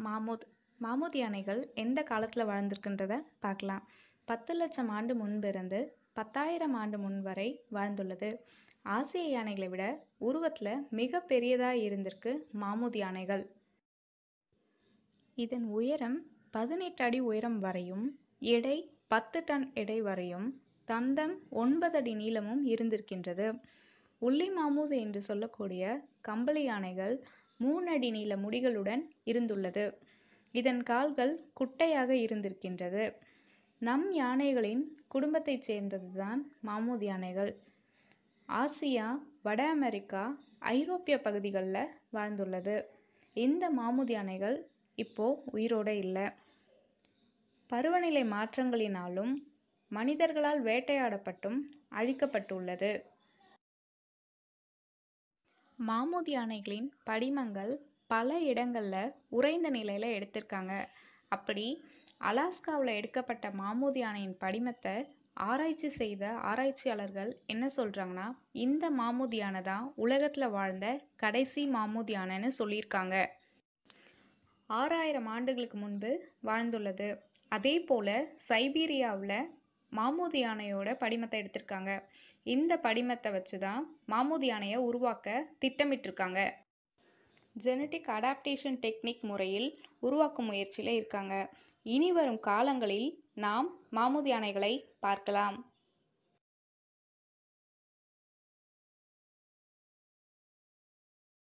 மாமூத் மாமூத் யானைகள் எந்த காலத்தில் வாழ்ந்திருக்குன்றத பார்க்கலாம் பத்து லட்சம் ஆண்டு முன்பிருந்து பத்தாயிரம் ஆண்டு முன் வரை வாழ்ந்துள்ளது ஆசிய யானைகளை விட உருவத்தில் மிக பெரியதாக இருந்திருக்கு மாமூத் யானைகள் இதன் உயரம் பதினெட்டு அடி உயரம் வரையும் எடை பத்து டன் எடை வரையும் தந்தம் ஒன்பது அடி நீளமும் இருந்திருக்கின்றது உள்ளி மாமூது என்று சொல்லக்கூடிய கம்பளி யானைகள் மூணு அடி நீள முடிகளுடன் இருந்துள்ளது இதன் கால்கள் குட்டையாக இருந்திருக்கின்றது நம் யானைகளின் குடும்பத்தைச் சேர்ந்ததுதான் மாமூத் யானைகள் ஆசியா வட அமெரிக்கா ஐரோப்பிய பகுதிகளில் வாழ்ந்துள்ளது இந்த மாமூத் யானைகள் இப்போ உயிரோட இல்லை பருவநிலை மாற்றங்களினாலும் மனிதர்களால் வேட்டையாடப்பட்டும் அழிக்கப்பட்டுள்ளது மாமூத் யானைகளின் படிமங்கள் பல இடங்களில் உறைந்த நிலையில் எடுத்திருக்காங்க அப்படி அலாஸ்காவில் எடுக்கப்பட்ட மாமூத் யானையின் படிமத்தை ஆராய்ச்சி செய்த ஆராய்ச்சியாளர்கள் என்ன சொல்கிறாங்கன்னா இந்த மாமூத் யானை தான் உலகத்தில் வாழ்ந்த கடைசி மாமூத் யானைன்னு சொல்லியிருக்காங்க ஆறாயிரம் ஆண்டுகளுக்கு முன்பு வாழ்ந்துள்ளது அதே போல் சைபீரியாவில் மாமூத் யானையோட படிமத்தை எடுத்திருக்காங்க இந்த படிமத்தை வச்சு தான் மாமூத் யானையை உருவாக்க திட்டமிட்டிருக்காங்க ஜெனட்டிக் அடாப்டேஷன் டெக்னிக் முறையில் உருவாக்கும் முயற்சியில் இருக்காங்க இனி வரும் காலங்களில் நாம் மாமூத் யானைகளை பார்க்கலாம்